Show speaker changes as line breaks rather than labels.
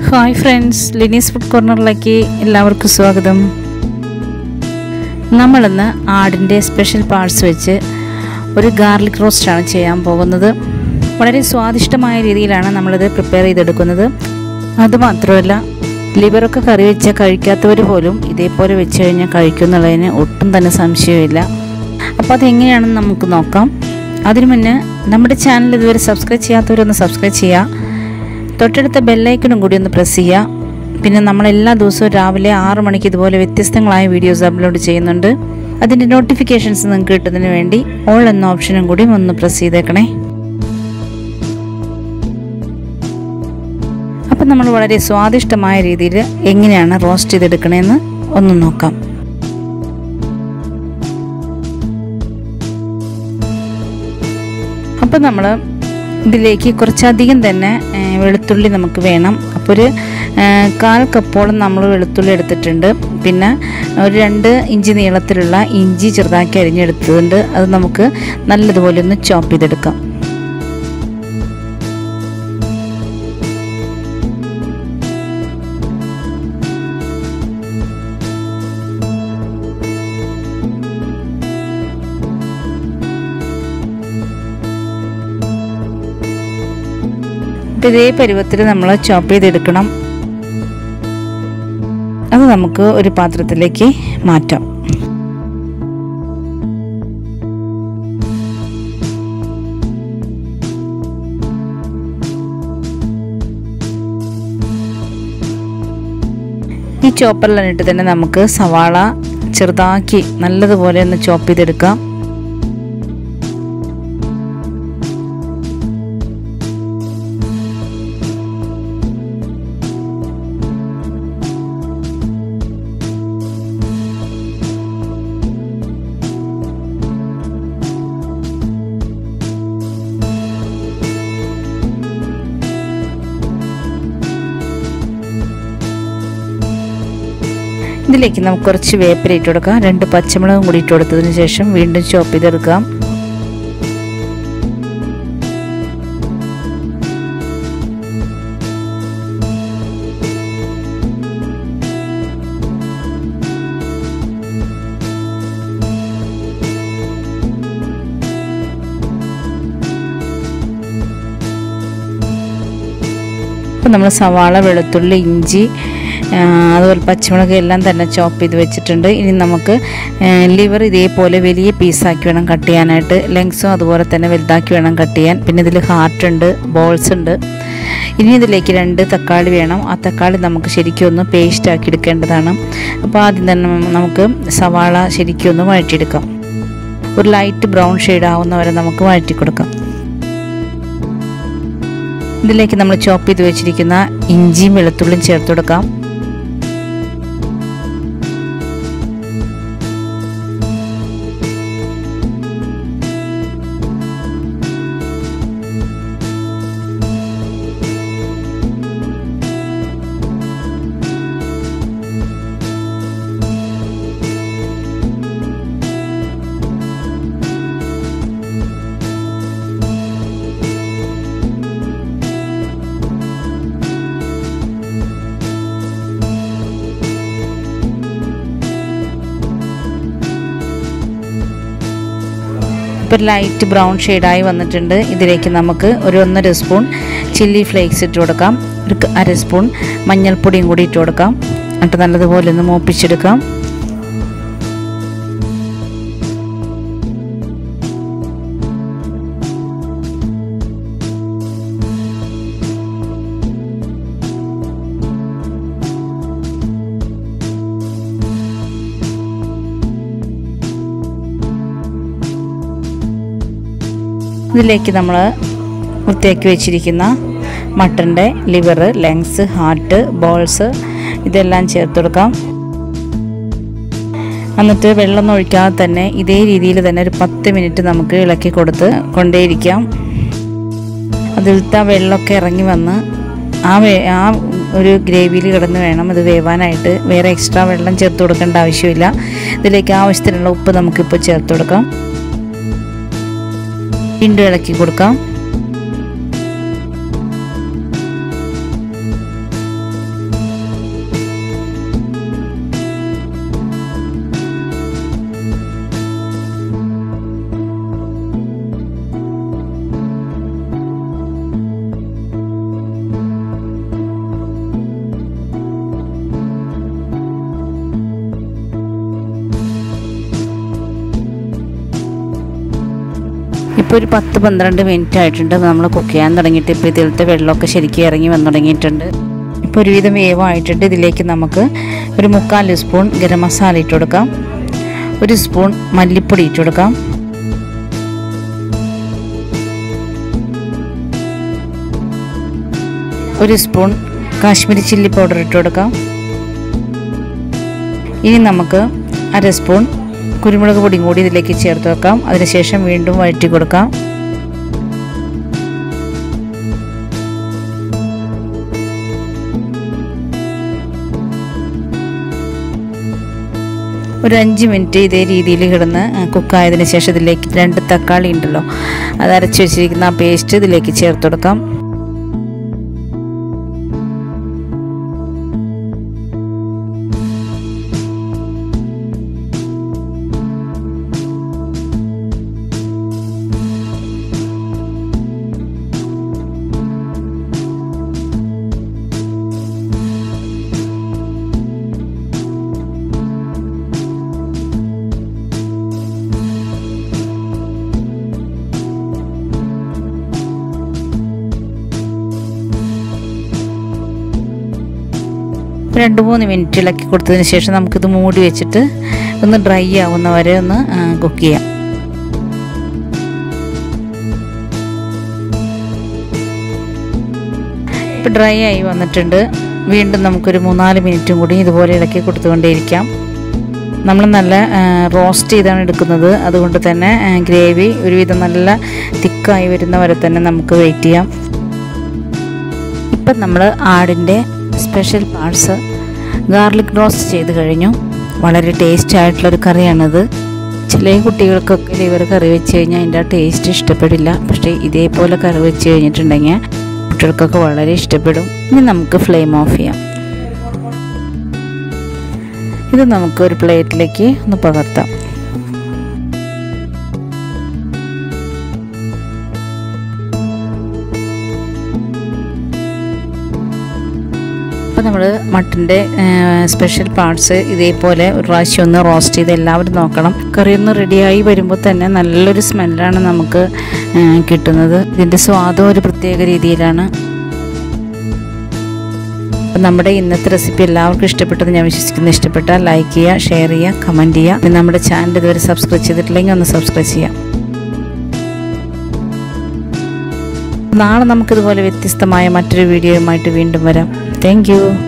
hi friends Lini's food കോർണറിലേക്ക് എല്ലാവർക്കും സ്വാഗതം നമ്മളിന്ന് ആടിൻ്റെ സ്പെഷ്യൽ പാർട്സ് വെച്ച് ഒരു ഗാർലിക് റോസ്റ്റാണ് ചെയ്യാൻ പോകുന്നത് വളരെ സ്വാദിഷ്ടമായ രീതിയിലാണ് നമ്മളിത് പ്രിപ്പയർ ചെയ്തെടുക്കുന്നത് അതുമാത്രമല്ല ലിവറൊക്കെ കറി വെച്ചാൽ കഴിക്കാത്തവർ പോലും ഇതേപോലെ വെച്ച് കഴിഞ്ഞാൽ കഴിക്കുന്നുള്ളതിന് ഒട്ടും തന്നെ സംശയമില്ല അപ്പോൾ അതെങ്ങനെയാണെന്ന് നമുക്ക് നോക്കാം അതിനു മുന്നേ നമ്മുടെ ചാനൽ ഇതുവരെ സബ്സ്ക്രൈബ് ചെയ്യാത്തവരൊന്ന് സബ്സ്ക്രൈബ് ചെയ്യുക തൊട്ടടുത്ത ബെല്ലൈക്കണും കൂടി ഒന്ന് പ്രസ് ചെയ്യുക പിന്നെ നമ്മൾ എല്ലാ ദിവസവും രാവിലെ ആറ് മണിക്ക് ഇതുപോലെ വ്യത്യസ്തങ്ങളായ വീഡിയോസ് അപ്ലോഡ് ചെയ്യുന്നുണ്ട് അതിൻ്റെ നോട്ടിഫിക്കേഷൻസ് നിങ്ങൾക്ക് കിട്ടുന്നതിന് വേണ്ടി ഓൾ എന്ന ഓപ്ഷനും കൂടി ഒന്ന് പ്രസ് ചെയ്തേക്കണേ അപ്പം നമ്മൾ വളരെ സ്വാദിഷ്ടമായ രീതിയിൽ എങ്ങനെയാണ് റോസ്റ്റ് ചെയ്തെടുക്കണേന്ന് ഒന്ന് നോക്കാം അപ്പം നമ്മൾ ഇതിലേക്ക് കുറച്ചധികം തന്നെ വെളുത്തുള്ളി നമുക്ക് വേണം അപ്പോൾ ഒരു കാൽ കപ്പോളം നമ്മൾ വെളുത്തുള്ളി എടുത്തിട്ടുണ്ട് പിന്നെ ഒരു രണ്ട് ഇഞ്ച് നീളത്തിലുള്ള ഇഞ്ചി ചെറുതാക്കി അരിഞ്ഞെടുത്തിട്ടുണ്ട് അത് നമുക്ക് നല്ലതുപോലെ ഒന്ന് ചോപ്പ് ചെയ്തെടുക്കാം ഇതേ പരുവത്തിൽ നമ്മൾ ചോപ്പ് ചെയ്തെടുക്കണം അത് നമുക്ക് ഒരു പാത്രത്തിലേക്ക് മാറ്റാം ഈ ചോപ്പറിലിട്ട് തന്നെ നമുക്ക് സവാള ചെറുതാക്കി നല്ലതുപോലെ ഒന്ന് ചോപ്പ് ചെയ്തെടുക്കാം ഇതിലേക്ക് നമുക്ക് കുറച്ച് വേപ്പില ഇട്ട് കൊടുക്കാം രണ്ട് പച്ചമുളകും കൂടി ഇട്ട് കൊടുത്തതിന് ശേഷം വീണ്ടും ചോപ്പ് ചെയ്തെടുക്കാം അപ്പം നമ്മൾ സവാള വെളുത്തുള്ളി ഇഞ്ചി അതുപോലെ പച്ചമുളക് എല്ലാം തന്നെ ചോപ്പ് ചെയ്ത് വെച്ചിട്ടുണ്ട് ഇനി നമുക്ക് ലിവർ ഇതേപോലെ വലിയ പീസാക്കി വേണം കട്ട് ചെയ്യാനായിട്ട് ലെങ്സും അതുപോലെ തന്നെ വലുതാക്കി വേണം കട്ട് ചെയ്യാൻ പിന്നെ ഇതിൽ ഹാർട്ട് ഉണ്ട് ബോൾസ് ഉണ്ട് ഇനി ഇതിലേക്ക് രണ്ട് തക്കാളി വേണം ആ തക്കാളി നമുക്ക് ശരിക്കും ഒന്ന് പേസ്റ്റ് ആക്കി എടുക്കേണ്ടതാണ് അപ്പോൾ ആദ്യം തന്നെ നമുക്ക് സവാള ശരിക്കും ഒന്ന് വഴറ്റിയെടുക്കാം ഒരു ലൈറ്റ് ബ്രൗൺ ഷെയ്ഡ് ആവുന്നവരെ നമുക്ക് വഴറ്റി കൊടുക്കാം ഇതിലേക്ക് നമ്മൾ ചോപ്പ് ചെയ്ത് വെച്ചിരിക്കുന്ന ഇഞ്ചിയും വെളുത്തുള്ളിയും ചേർത്ത് കൊടുക്കാം ഇപ്പോൾ ലൈറ്റ് ബ്രൗൺ ഷെയ്ഡായി വന്നിട്ടുണ്ട് ഇതിലേക്ക് നമുക്ക് ഒരു ഒന്നര സ്പൂൺ ചില്ലി ഫ്ലേക്സ് ഇട്ട് കൊടുക്കാം ഒരു അര സ്പൂൺ മഞ്ഞൾപ്പൊടിയും കൂടി ഇട്ട് കൊടുക്കാം എന്നിട്ട് നല്ലതുപോലെ ഒന്ന് മൂപ്പിച്ചെടുക്കാം ഇതിലേക്ക് നമ്മൾ വൃത്തിയാക്കി വെച്ചിരിക്കുന്ന മട്ടൻ്റെ ലിവർ ലെങ്സ് ഹാർട്ട് ബോൾസ് ഇതെല്ലാം ചേർത്ത് കൊടുക്കാം എന്നിട്ട് വെള്ളമൊന്നും ഒഴിക്കാതെ തന്നെ ഇതേ രീതിയിൽ തന്നെ ഒരു പത്ത് മിനിറ്റ് നമുക്ക് ഇളക്കി കൊടുത്ത് കൊണ്ടേയിരിക്കാം അതിലത്തെ വെള്ളമൊക്കെ ഇറങ്ങി വന്ന് ആ വേ ആ ഒരു ഗ്രേവിയിൽ കിടന്ന് വേണം ഇത് വേവാനായിട്ട് വേറെ എക്സ്ട്രാ വെള്ളം ചേർത്ത് കൊടുക്കേണ്ട ആവശ്യമില്ല ഇതിലേക്ക് ആവശ്യത്തിനുള്ള ഉപ്പ് നമുക്കിപ്പോൾ ചേർത്ത് കൊടുക്കാം വീണ്ടും ഇളക്കി കൊടുക്കാം ഇപ്പോൾ ഒരു പത്ത് പന്ത്രണ്ട് മിനിറ്റ് ആയിട്ടുണ്ട് നമ്മൾ കുക്ക് ചെയ്യാൻ തുടങ്ങിയിട്ട് ഇപ്പോൾ ഇതിലത്തെ വെള്ളമൊക്കെ ശരിക്കും ഇറങ്ങി വന്നു തുടങ്ങിയിട്ടുണ്ട് ഇപ്പോൾ ഒരുവിധം വേവായിട്ടുണ്ട് ഇതിലേക്ക് നമുക്ക് ഒരു മുക്കാൽ സ്പൂൺ ഗരം മസാല ഇട്ട് കൊടുക്കാം ഒരു സ്പൂൺ മല്ലിപ്പൊടി ഇട്ട് കൊടുക്കാം ഒരു സ്പൂൺ കാശ്മീരി ചില്ലി പൗഡർ ഇട്ട് കൊടുക്കാം ഇനി നമുക്ക് അര സ്പൂൺ കുരുമുളക് പൊടിയും കൂടി ഇതിലേക്ക് ചേർത്ത് വെക്കാം അതിനുശേഷം വീണ്ടും വഴറ്റി കൊടുക്കാം ഒരു അഞ്ച് മിനിറ്റ് ഇതേ രീതിയിൽ കിടന്ന് കുക്കായതിനു ശേഷം ഇതിലേക്ക് രണ്ട് തക്കാളി ഉണ്ടല്ലോ അത് അരച്ച് വെച്ചിരിക്കുന്ന ആ പേസ്റ്റ് ഇതിലേക്ക് ചേർത്ത് കൊടുക്കാം രണ്ട് മൂന്ന് മിനിറ്റ് ഇളക്കി കൊടുത്തതിന് ശേഷം നമുക്കിത് മൂടി വെച്ചിട്ട് ഒന്ന് ഡ്രൈ ആവുന്ന വരെ ഒന്ന് കുക്ക് ചെയ്യാം ഇപ്പോൾ ഡ്രൈ ആയി വന്നിട്ടുണ്ട് വീണ്ടും നമുക്കൊരു മൂന്നാല് മിനിറ്റും കൂടി ഇതുപോലെ ഇളക്കി കൊടുത്തുകൊണ്ടേയിരിക്കാം നമ്മൾ നല്ല റോസ്റ്റ് ചെയ്താണ് എടുക്കുന്നത് അതുകൊണ്ട് തന്നെ ഗ്രേവി ഒരുവിധം നല്ല തിക്കായി വരുന്ന വരെ തന്നെ നമുക്ക് വെയിറ്റ് ചെയ്യാം ഇപ്പം നമ്മൾ ആടിൻ്റെ സ്പെഷ്യൽ പാർട്സ് ഗാർലിക് റോസ്റ്റ് ചെയ്ത് കഴിഞ്ഞു വളരെ ടേസ്റ്റ് ആയിട്ടുള്ളൊരു കറിയാണിത് ചില കുട്ടികൾക്കൊക്കെ ലിവർ കറി വെച്ച് കഴിഞ്ഞാൽ അതിൻ്റെ ആ ടേസ്റ്റ് ഇഷ്ടപ്പെടില്ല പക്ഷേ ഇതേപോലെ കറി വെച്ച് കഴിഞ്ഞിട്ടുണ്ടെങ്കിൽ കുട്ടികൾക്കൊക്കെ വളരെ ഇഷ്ടപ്പെടും ഇനി നമുക്ക് ഫ്ലെയിം ഓഫ് ചെയ്യാം ഇത് നമുക്ക് ഒരു പ്ലേറ്റിലേക്ക് ഒന്ന് പകർത്താം അപ്പോൾ നമ്മൾ മട്ടൻ്റെ സ്പെഷ്യൽ പാർട്സ് ഇതേപോലെ ഒരു പ്രാവശ്യം ഒന്ന് റോസ്റ്റ് ചെയ്ത് എല്ലാവരും നോക്കണം കറി ഒന്ന് റെഡിയായി വരുമ്പോൾ തന്നെ നല്ലൊരു സ്മെല്ലാണ് നമുക്ക് കിട്ടുന്നത് ഇതിൻ്റെ സ്വാദും ഒരു പ്രത്യേക രീതിയിലാണ് അപ്പം നമ്മുടെ ഇന്നത്തെ റെസിപ്പി എല്ലാവർക്കും ഇഷ്ടപ്പെട്ടത് ഞാൻ വിശ്വസിക്കുന്നു ഇഷ്ടപ്പെട്ടാൽ ലൈക്ക് ചെയ്യുക ഷെയർ ചെയ്യുക കമൻറ്റ് ചെയ്യുക പിന്നെ നമ്മുടെ ചാനൽ ഇതുവരെ സബ്സ്ക്രൈബ് ചെയ്തിട്ടില്ലെങ്കിൽ ഒന്ന് സബ്സ്ക്രൈബ് ചെയ്യാം നാളെ നമുക്കിതുപോലെ വ്യത്യസ്തമായ മറ്റൊരു വീഡിയോയുമായിട്ട് വീണ്ടും വരാം താങ്ക്